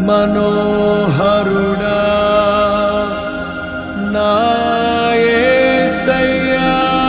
మనోహరుడా నాయసయ్యా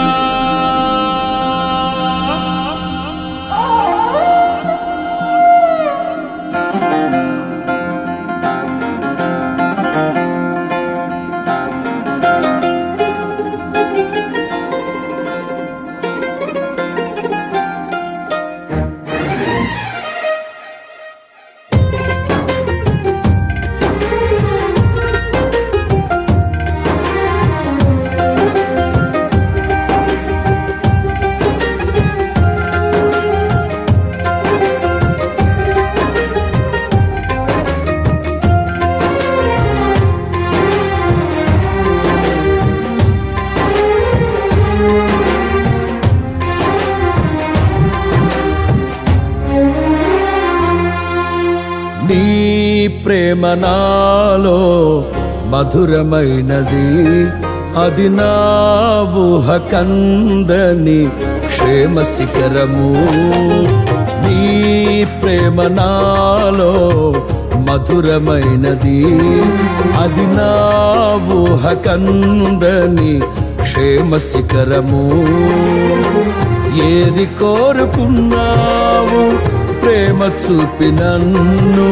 నీ ప్రేమ నాలో మధురమైనది అది నా ఊహ కందని క్షేమ శిఖరము నీ ప్రేమ నాలో మధురమైనది అది నా ఊహ కందని క్షేమ శిఖరము ఏరి కోరుకున్నావు ప్రేమ చూపి నన్ను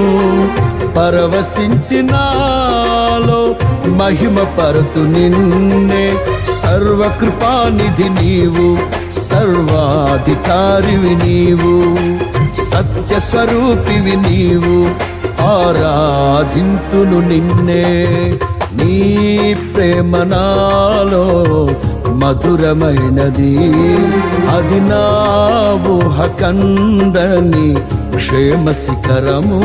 పరవశించినాలో మహిమ పరుతు నిన్నే సర్వకృపానిధి నీవు సర్వాధికారివి నీవు సత్య స్వరూపివి నీవు ఆరాధింతును నిన్నే నీ ప్రేమ నాలో మధురమైనది అది నా ఊహ కందని క్షేమ శిఖరము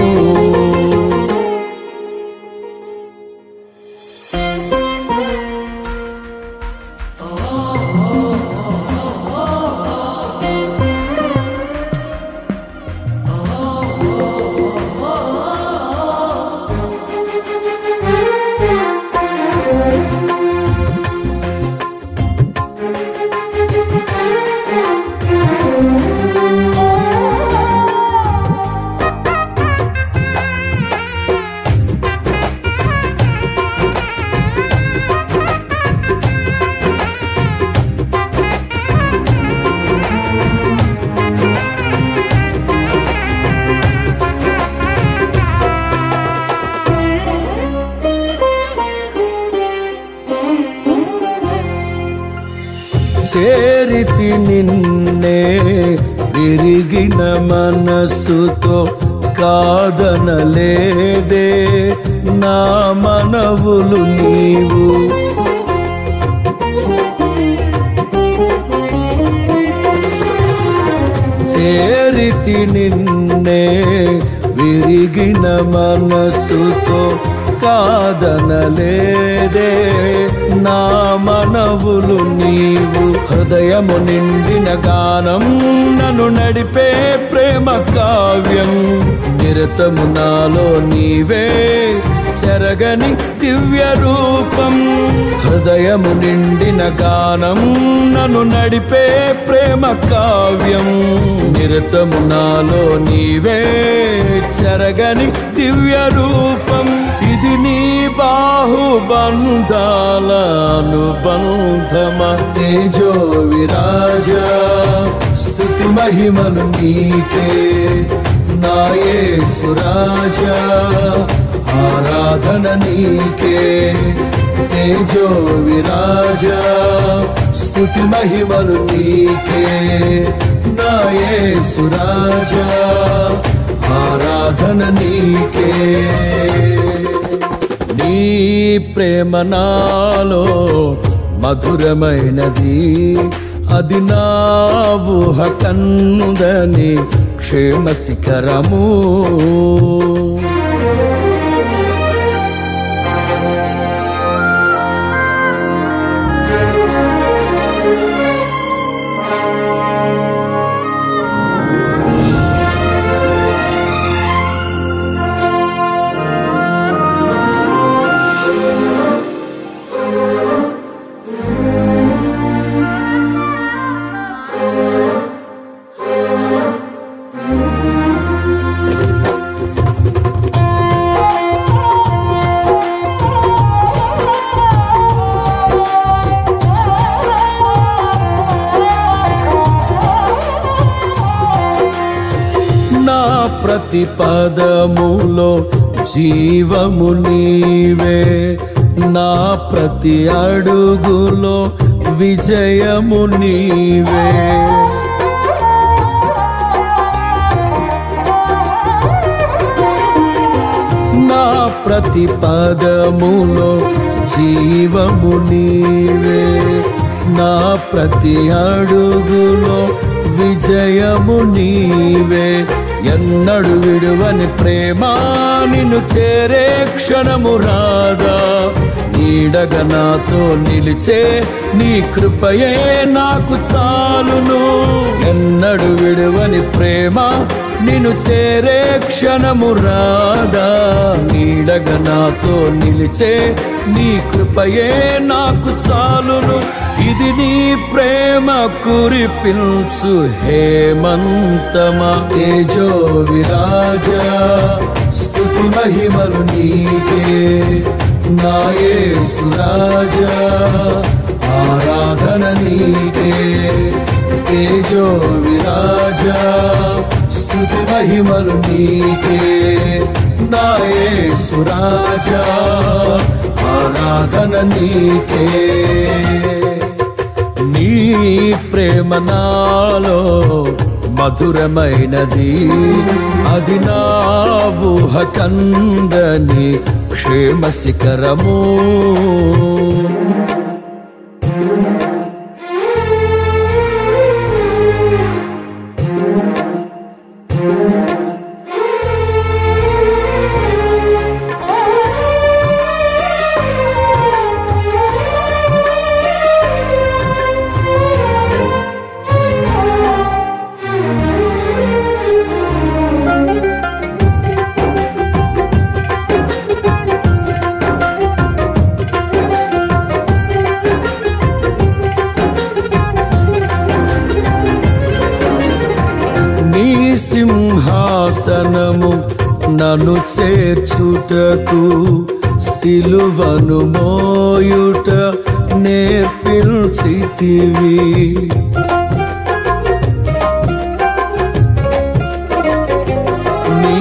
చేరితి నిన్నే విరిగిన మనస్సుతో కాదనలేదే నా మనవులు నీవు చేరితి నిన్నే విరిగిన మనస్సుతో కాదనలేదే నా మనవులు నీవు హృదయము నిండిన గానం నన్ను నడిపే ప్రేమ కావ్యం నిరతము నాలో నీవే చెరగని దివ్య రూపం హృదయము నిండిన గానం నన్ను నడిపే ప్రేమ కావ్యం నిరతము నాలో నీవే చెరగని దివ్య రూపం ఇది నీ బాహుబంధాల అనుబంధమ తేజో విరాజా స్థుతి మహిమలు నీకే నాయే సురాజా ఆరాధన నీకే తేజో విరాజా స్థుతి మహిమలు నీకే నాయే సురాజా ఆరాధన నీకే నీ ప్రేమ నాలో మధురమైనది అది నా ఊహ కందని క్షేమ శిఖరము ప్రతి పదములో జీవము నీవే నా ప్రతి అడుగులో విజయము నీవే నా ప్రతి పదములో జీవము నీవే నా ప్రతి అడుగులో విజయము నీవే ఎన్నడు విడువని ప్రేమ నిన్ను చేరే క్షణము రాదా నీడగా నాతో నిలిచే నీ కృపయే నాకు చాలును ఎన్నడు విడువని ప్రేమ నిన్ను చేరే క్షణము రాదా నీడగా నాతో నిలిచే నీ కృపయే నాకు చాలును ఇది నీ ప్రేమ కురిపించు హేమంతమా తేజో విరాజా స్తుతి మహిమలు నీకే నాయే సురాజా ఆరాధన నీకే తేజో విరాజా స్తుతి మహిమలు నీకే నాయే సురాజా ఆరాధన నీకే నీ ప్రేమ నాలో మధురమైనది అది నా ఊహ కందని క్షేమ శిఖరము నీ సింహాసనము నన్ను చేర్చుటకు సిలువను మోయుట నేర్పించితివి నీ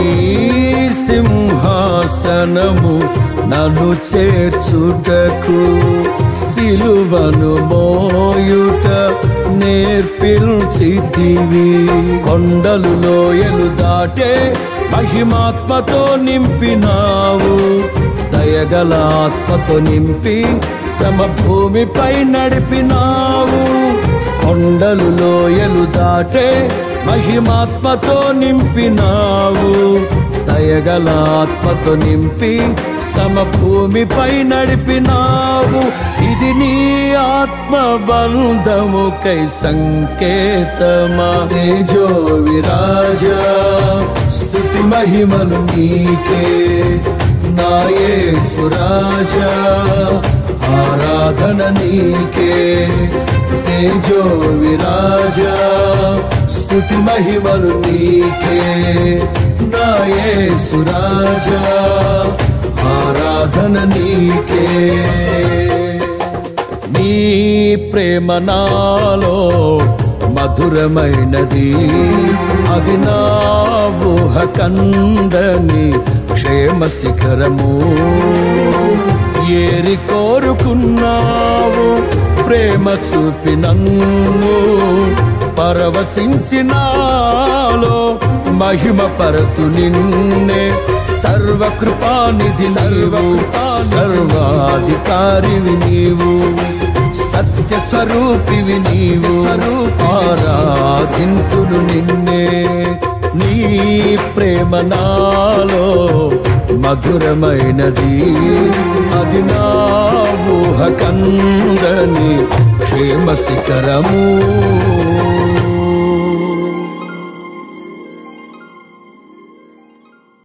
సింహాసనము నన్ను చేర్చుటకు సిలువను మోయుట నేర్పించితివి కొండలు లోయలు దాటే మహిమాత్మతో నింపినావు దయగల ఆత్మతో నింపి సమభూమిపై నడిపినావు కొండలు లోయలు దాటే మహిమాత్మతో నింపినావు దయగల ఆత్మతో నింపి సమభూమిపై నడిపినావు ఇది నీ ఆత్మ బంధముకై సంకేతమా తేజో విరాజా స్థుతి మహిమలు నీకే నాయే సురాజా ఆరాధన నీకే తేజో విరాజా స్థుతి మహిమలు నీకే నాయే సురాజా ఆరాధన నీకే నీ ప్రేమ నాలో మధురమైనది అది నా ఊహ కందని క్షేమ శిఖరము ఏరి కోరుకున్నావు ప్రేమ చూపి నన్ను పరవశించినాలో మహిమ పరతు నిన్నే సర్వకృపానిధి సర్వ సర్వాధికారివి నీవు సత్య స్వరూపివి నీవు ఆరాధింతులు నిన్నే నీ ప్రేమ నాలో మధురమైనది అది నా ఊహ కందని క్షేమ శిఖరము